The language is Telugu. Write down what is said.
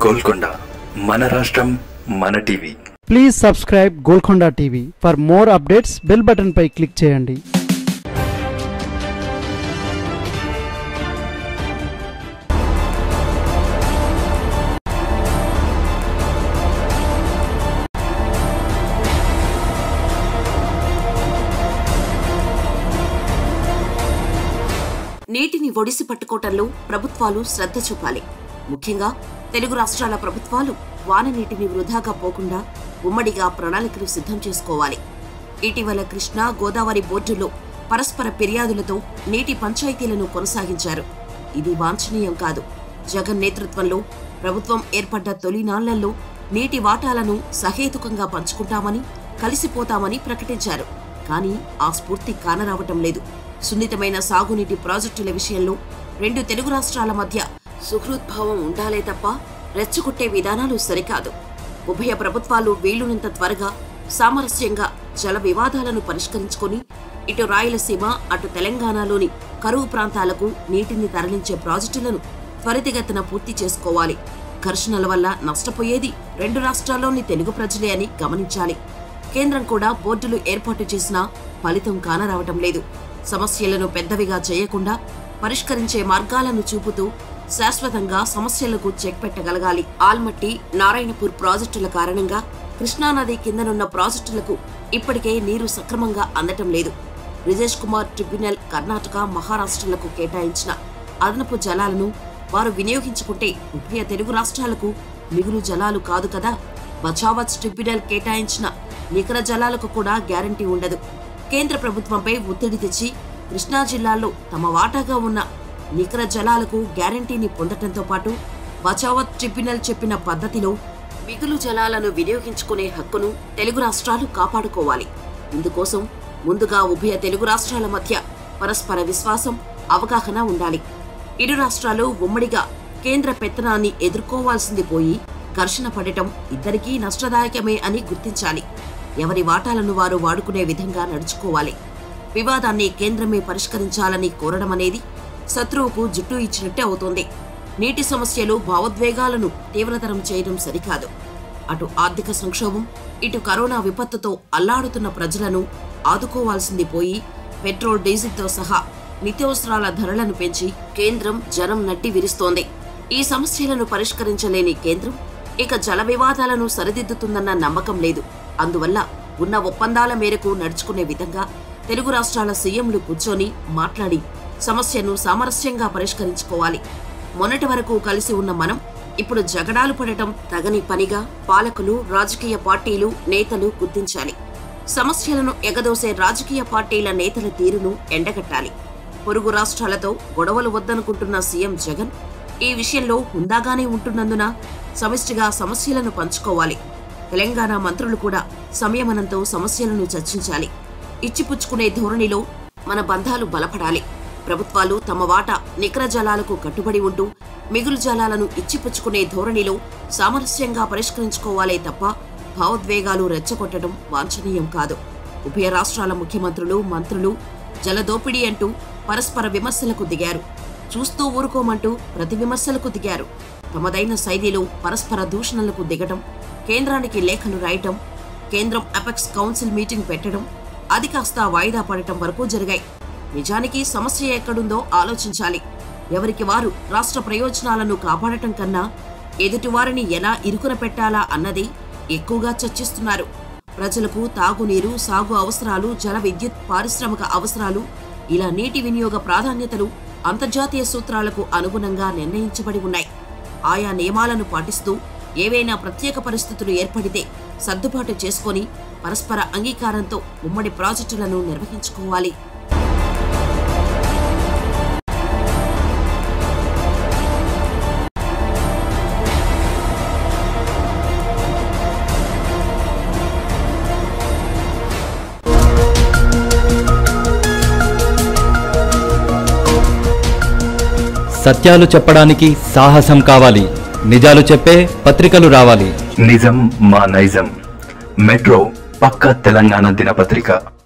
గోల్కొండ మన రాష్ట్రం మన TV please subscribe Golconda TV for more updates bell button పై క్లిక్ చేయండి నీటిని ఒడిసి పట్టుకోవటంలో ప్రభుత్వాలు శ్రద్ధ చూపాలి ముఖ్యంగా తెలుగు రాష్ట్రాల ప్రభుత్వాలు వాన నీటిని వృధాగా పోకుండా ఉమ్మడిగా ప్రణాళికలు సిద్ధం చేసుకోవాలి ఇటీవల కృష్ణా గోదావరి బోర్డులో పరస్పర ఫిర్యాదులతో నీటి పంచాయతీలను కొనసాగించారు ఇది వాంఛనీయం కాదు జగన్ నేతృత్వంలో ప్రభుత్వం ఏర్పడ్డ తొలినాళ్లలో నీటి వాటాలను సహేతుకంగా పంచుకుంటామని కలిసిపోతామని ప్రకటించారు కానీ ఆ స్ఫూర్తి కానరావటం లేదు సున్నితమైన సాగునీటి ప్రాజెక్టుల విషయంలో రెండు తెలుగు రాష్ట్రాల మధ్య సుహృద్భావం ఉండాలే తప్ప రెచ్చగొట్టే విధానాలు సరికాదు ఉభయ ప్రభుత్వాలు వీలునంత త్వరగా సామరస్యంగా జల వివాదాలను పరిష్కరించుకొని ఇటు రాయలసీమ అటు తెలంగాణలోని కరువు ప్రాంతాలకు నీటిని తరలించే ప్రాజెక్టులను త్వరితగతిన పూర్తి చేసుకోవాలి ఘర్షణల వల్ల నష్టపోయేది రెండు రాష్ట్రాల్లోని తెలుగు ప్రజలే అని గమనించాలి కేంద్రం కూడా బోర్డులు ఏర్పాటు చేసినా ఫలితం కానరావటం లేదు సమస్యలను పెద్దవిగా చేయకుండా పరిష్కరించే మార్గాలను చూపుతూ శాశ్వతంగా సమస్యలకు చెక్ పెట్టగలగాలి ఆల్మట్టి నారాయణపూర్ ప్రాజెక్టుల కారణంగా కృష్ణానది కిందనున్న ప్రాజెక్టులకు ఇప్పటికే నీరు సక్రమంగా అందటం లేదు బ్రిజేష్ కుమార్ ట్రిబ్యునల్ కర్ణాటక మహారాష్ట్రలకు కేటాయించిన అదనపు జలాలను వారు వినియోగించుకుంటే ఉభయ తెలుగు రాష్ట్రాలకు మిగులు జలాలు కాదు కదా బచావత్ ట్రిబ్యునల్ కేటాయించిన నికర జలాలకు కూడా గ్యారంటీ ఉండదు కేంద్ర ప్రభుత్వంపై ఒత్తిడి తెచ్చి కృష్ణా జిల్లాలో తమ వాటాగా ఉన్న నికర జలాలకు గ్యారంటీని పొందటంతో పాటు బచావత్ ట్రిబ్యునల్ చెప్పిన పద్ధతిలో మిగులు జలాలను వినియోగించుకునే హక్కును తెలుగు రాష్ట్రాలు కాపాడుకోవాలి ఇందుకోసం ముందుగా ఉభయ తెలుగు రాష్ట్రాల మధ్య పరస్పర విశ్వాసం అవగాహన ఉండాలి ఇరు రాష్ట్రాలు ఉమ్మడిగా కేంద్ర పెత్తనాన్ని ఎదుర్కోవాల్సింది పోయి ఘర్షణ పడటం ఇద్దరికీ నష్టదాయకమే అని గుర్తించాలి ఎవరి వాటాలను వారు వాడుకునే విధంగా నడుచుకోవాలి వివాదాన్ని కేంద్రమే పరిష్కరించాలని కోరడం అనేది శత్రువుకు జుట్టు ఇచ్చినట్టే అవుతోంది నీటి సమస్యలు భావోద్వేగాలను తీవ్రతరం చేయడం సరికాదు అటు ఆర్థిక సంక్షోభం ఇటు కరోనా విపత్తుతో అల్లాడుతున్న ప్రజలను ఆదుకోవాల్సింది పోయి పెట్రోల్ డీజిల్తో సహా నిత్యావసరాల ధరలను పెంచి కేంద్రం జనం నడ్డి విరుస్తోంది ఈ సమస్యలను పరిష్కరించలేని కేంద్రం ఇక జల వివాదాలను సరిదిద్దుతుందన్న నమ్మకం లేదు అందువల్ల ఉన్న ఒప్పందాల మేరకు నడుచుకునే విధంగా తెలుగు రాష్ట్రాల సీఎంలు కూర్చొని మాట్లాడి సమస్యను సామరస్యంగా పరిష్కరించుకోవాలి మొన్నటి వరకు కలిసి ఉన్న మనం ఇప్పుడు జగడాలు పడటం తగని పనిగా పాలకులు రాజకీయ పార్టీలు నేతలు గుర్తించాలి సమస్యలను ఎగదోసే రాజకీయ పార్టీల నేతల తీరును ఎండగట్టాలి పొరుగు రాష్ట్రాలతో గొడవలు వద్దనుకుంటున్న సీఎం జగన్ ఈ విషయంలో హుందాగానే ఉంటున్నందున సమిష్టిగా సమస్యలను పంచుకోవాలి తెలంగాణ మంత్రులు కూడా సంయమనంతో సమస్యలను చర్చించాలి ఇచ్చిపుచ్చుకునే ధోరణిలో మన బంధాలు బలపడాలి ప్రభుత్వాలు తమ వాటా నికర జలాలకు కట్టుబడి ఉంటూ మిగులు జలాలను ఇచ్చిపుచ్చుకునే ధోరణిలో సామరస్యంగా పరిష్కరించుకోవాలే తప్ప భావోద్వేగాలు రెచ్చగొట్టడం వాంఛనీయం కాదు ఉభయ రాష్ట్రాల ముఖ్యమంత్రులు మంత్రులు జలదోపిడీ అంటూ పరస్పర విమర్శలకు దిగారు చూస్తూ ఊరుకోమంటూ ప్రతి విమర్శలకు దిగారు తమదైన శైలిలో పరస్పర దూషణలకు దిగటం కేంద్రానికి లేఖలు రాయటం కేంద్రం అపెక్స్ కౌన్సిల్ మీటింగ్ పెట్టడం అది కాస్త వాయిదా పడటం వరకు జరిగాయి నిజానికి సమస్య ఎక్కడుందో ఆలోచించాలి ఎవరికి వారు రాష్ట్ర ప్రయోజనాలను కాపాడటం కన్నా ఎదుటివారిని ఎలా ఇరుకున పెట్టాలా అన్నది ఎక్కువగా చర్చిస్తున్నారు ప్రజలకు తాగునీరు సాగు అవసరాలు జల విద్యుత్ పారిశ్రామిక అవసరాలు ఇలా నీటి వినియోగ ప్రాధాన్యతలు అంతర్జాతీయ సూత్రాలకు అనుగుణంగా నిర్ణయించబడి ఉన్నాయి ఆయా నియమాలను పాటిస్తూ ఏవైనా ప్రత్యేక పరిస్థితులు ఏర్పడితే సర్దుబాటు చేసుకొని పరస్పర అంగీకారంతో ఉమ్మడి ప్రాజెక్టులను నిర్వహించుకోవాలి సత్యాలు చెప్పడానికి సాహసం కావాలి నిజాలు చెప్పే పత్రికలు రావాలి నిజం మా నైజం మెట్రో పక్క తెలంగాణ దినపత్రిక